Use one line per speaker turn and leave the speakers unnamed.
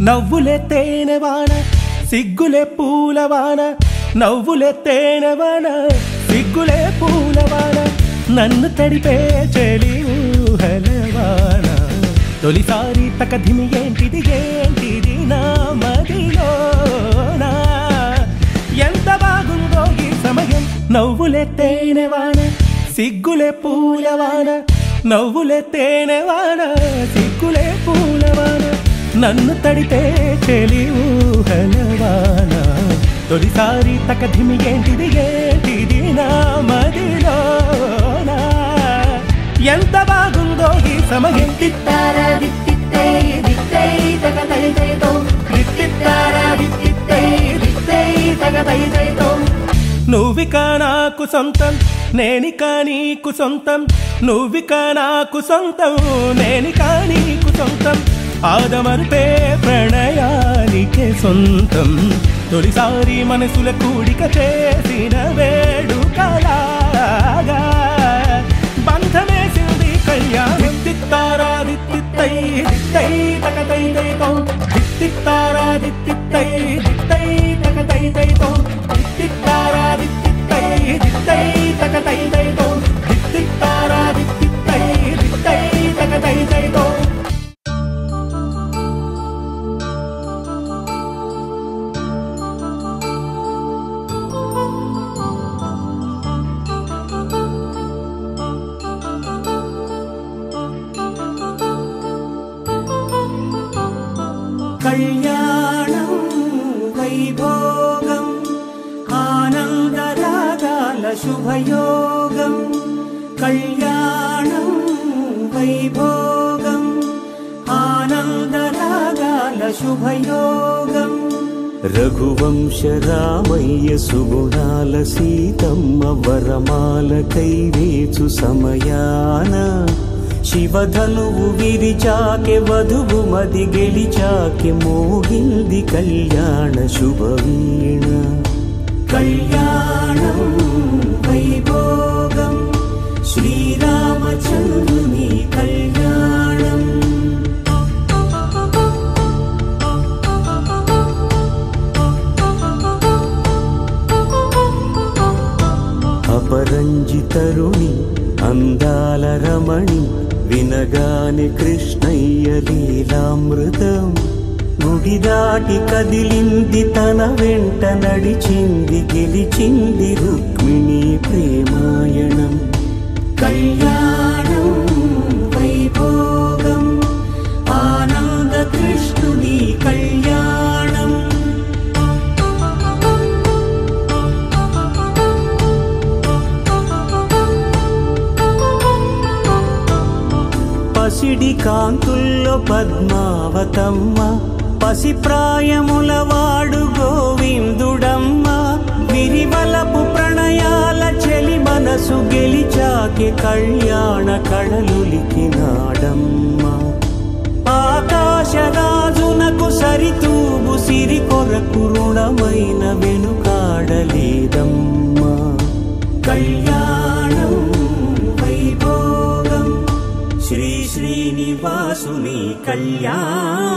నవ్వులే తేనెవాన సిగ్గులే పూలవాన నవ్వులే తేనెవాన సిగ్గులే పూలవాన నన్ను తడిపే చెలి ఊహలవాన తొలిసారి తకధిమి ఏంటిది ఏంటిది నా మదిలోనా ఎంత బాగుందో ఈ సమయం నవ్వులే తేనెవాన సిగ్గులే పూలవాన నవ్వులే తేనెవాన సిగ్గులే పూలవాన నన్ను తడితే చెలి ఊహలవాన తొలిసారి తకధిమి ఏంటిది ఏంటిది నా మదిలోనా ఎంత బాగుందో ఈ సమయం
దిత్తారా దిత్తిత్తై దిత్తై తగతై తైతో దిత్తిత్తారా దిత్తిత్తై దిత్తై తగతై తైతో
నువ్విక నాకు సొంతం నేనిక నీకు సొంతం నువ్విక నాకు సొంతం నేనిక నీకు సొంతం ఆదమరుపే ప్రణయానికే సొంతం తొలిసారి మనసుల కూడిక చేసిన వేడుకలాగా బంధమేసింది కళ్యాణం దిత్తారా దిత్తిత్తై దిత్తై తకతై తైతో దిత్తిత్తారా దిత్తిత్తై దిత్తై తకతై తైతో దిత్తిత్తారా దిత్తిత్తై దిత్తై తకతై తైతో దిత్తిత్తారా దిత్తిత్తై దిత్తై తకతై తైతో
కళ్యాణం వైభోగం ఆనందరాగాల శుభయోగం కళ్యాణం వైభోగం ఆనందరాగాల శుభయోగం రఘువంశ రామయ్య సుగుణాల సీతమ్మ వరమాల కైవేచు సమయాన శివధనువు విరిచాకె వధువు మది గెలిచాకె మోగింది కళ్యాణ శుభవీణ కళ్యాణం వైభోగం శ్రీరామచంద్రుని కళ్యాణం అపరంజి తరుణి అందాల రమణి వినగాని కృష్ణయ్య లీలామృతం గుడి దాటి కదిలింది తన వెంట నడిచింది గెలిచింది రుక్మిణి ప్రేమాయణం కళ్యాణం వైభోగం ఆనంద కృష్ణుని కళ్యాణం పసిడి కాంతుల్లో పద్మావతమ్మ పసి ప్రాయముల వాడు గోవిందుడమ్మ విరివలపు ప్రణయాల చెలి మనసు గెలిచాకె కళ్యాణ కళలులికినాడమ్మ ఆకాశరాజునకు సరితూగు సిరి కొరకు రుణమైన వెనుకాడలేదమ్మా కళ్యాణం వైభోగం శ్రీ శ్రీనివాసుని కళ్యాణం